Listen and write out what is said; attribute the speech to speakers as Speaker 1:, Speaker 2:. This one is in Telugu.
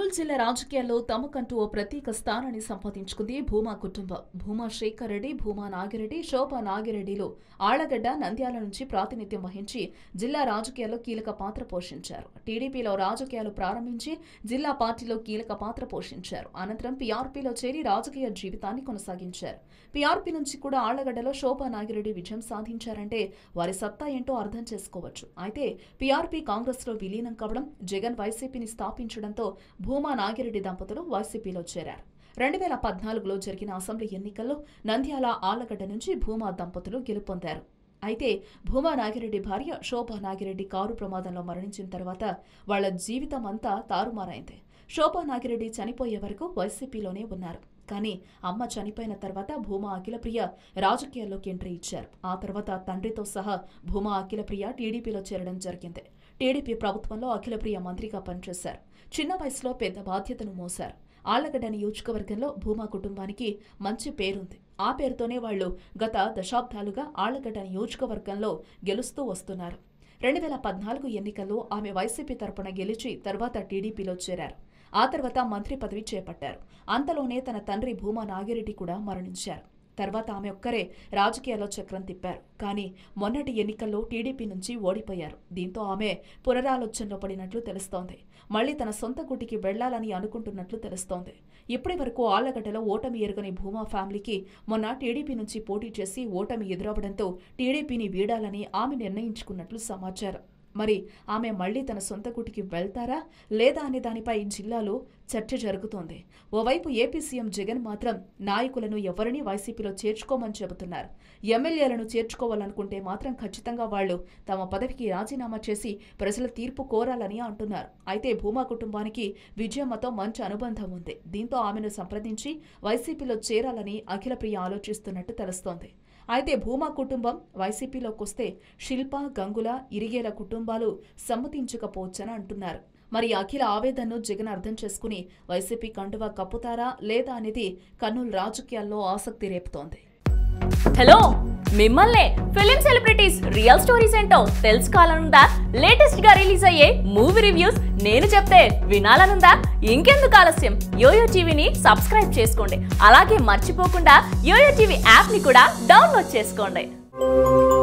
Speaker 1: కర్నూలు జిల్లా రాజకీయాల్లో తమకంటూ ఓ ప్రత్యేక స్థానాన్ని సంపాదించుకుంది భూమా కుటుంబం భూమా శేఖర్ రెడ్డి భూమా నాగిరెడ్డి శోభా నాగిరెడ్డిలు ఆళ్లగడ్డ నంద్యాల నుంచి ప్రాతినిధ్యం వహించి జిల్లా రాజకీయాల్లో కీలక పాత్ర పోషించారు టీడీపీలో రాజకీయాలు ప్రారంభించి జిల్లా పార్టీలో కీలక పాత్ర పోషించారు అనంతరం పీఆర్పీలో చేరి రాజకీయ జీవితాన్ని కొనసాగించారు పీఆర్పీ నుంచి కూడా ఆళ్లగడ్డలో శోభా నాగిరెడ్డి విజయం సాధించారంటే వారి సత్తా ఏంటో అర్థం చేసుకోవచ్చు అయితే పీఆర్పీ కాంగ్రెస్ లో విలీనం కావడం జగన్ వైసీపీని స్థాపించడంతో భూమా నాగిరెడ్డి దంపతులు వైసీపీలో చేరారు రెండు వేల పద్నాలుగులో జరిగిన అసెంబ్లీ ఎన్నికల్లో నంద్యాల ఆళ్లగడ్డ నుంచి భూమా దంపతులు గెలుపొందారు అయితే భూమా నాగిరెడ్డి భార్య శోభా నాగిరెడ్డి కారు ప్రమాదంలో మరణించిన తర్వాత వాళ్ల జీవితం అంతా తారుమారైంది శోభా నాగిరెడ్డి చనిపోయే వరకు వైసీపీలోనే ఉన్నారు కానీ అమ్మ చనిపోయిన తర్వాత భూమా అఖిలప్రియ రాజకీయాల్లోకి ఎంట్రీ ఇచ్చారు ఆ తర్వాత తండ్రితో సహా భూమా అఖిలప్రియ టీడీపీలో చేరడం జరిగింది టీడీపీ ప్రభుత్వంలో అఖిలప్రియ మంత్రిగా పనిచేశారు చిన్న వయసులో పెద్ద బాధ్యతను మోశారు ఆళ్లగడ్డ నియోజకవర్గంలో భూమా కుటుంబానికి మంచి పేరుంది ఆ పేరుతోనే వాళ్లు గత దశాబ్దాలుగా ఆళ్లగడ్డ నియోజకవర్గంలో గెలుస్తూ వస్తున్నారు రెండు వేల పద్నాలుగు ఎన్నికల్లో ఆమె వైసీపీ తరపున గెలిచి తర్వాత టీడీపీలో చేరారు ఆ తర్వాత మంత్రి పదవి చేపట్టారు అంతలోనే తన తండ్రి భూమా నాగిరెడ్డి కూడా మరణించారు తర్వాత ఆమె ఒక్కరే రాజకీయాల్లో చక్రం తిప్పారు కానీ మొన్నటి ఎన్నికల్లో టీడీపీ నుంచి ఓడిపోయారు దీంతో ఆమె పునరాలోచనలో పడినట్లు తెలుస్తోంది మళ్లీ తన సొంత గుటికి వెళ్లాలని అనుకుంటున్నట్లు తెలుస్తోంది ఇప్పటి వరకు ఆళ్లగడ్డలో ఓటమి ఎరుగని భూమా ఫ్యామిలీకి మొన్న టీడీపీ నుంచి పోటీ చేసి ఓటమి ఎదురవడంతో టీడీపీని వీడాలని ఆమె నిర్ణయించుకున్నట్లు సమాచారం మరి ఆమె మళ్లీ తన సొంత గుటికి వెళ్తారా లేదా అనే దానిపై జిల్లాలో చర్చ జరుగుతోంది ఓవైపు ఏపీ సీఎం జగన్ మాత్రం నాయకులను ఎవరినీ వైసీపీలో చేర్చుకోమని చెబుతున్నారు ఎమ్మెల్యేలను చేర్చుకోవాలనుకుంటే మాత్రం ఖచ్చితంగా వాళ్లు తమ పదవికి రాజీనామా చేసి ప్రజల తీర్పు కోరాలని అంటున్నారు అయితే భూమా కుటుంబానికి విజయమ్మతో మంచి అనుబంధం ఉంది దీంతో ఆమెను సంప్రదించి వైసీపీలో చేరాలని అఖిలప్రియ ఆలోచిస్తున్నట్టు తెలుస్తోంది అయితే భూమా కుటుంబం వైసీపీలోకి వస్తే శిల్ప గంగుల ఇరిగేల కుటుంబాలు సమ్మతించకపోవచ్చని అంటున్నారు మరి అఖిల ఆవేదనను జగన్ అర్థం చేసుకుని వైసీపీ కండువా కప్పుతారా లేదా అనేది కర్నూలు రాజకీయాల్లో ఆసక్తి రేపుతోంది
Speaker 2: హలో మిమ్మల్నే ఫిలిం సెలబ్రిటీస్ రియల్ స్టోరీస్ ఏంటో తెలుసుకోవాలనుందా లేటెస్ట్ గా రిలీజ్ అయ్యే మూవీ రివ్యూస్ నేను చెప్తే వినాలనుందా ఇంకెందుకు ఆలస్యం యోయో టీవీని సబ్స్క్రైబ్ చేసుకోండి అలాగే మర్చిపోకుండా యోయో టీవీ యాప్ ని కూడా డౌన్లోడ్ చేసుకోండి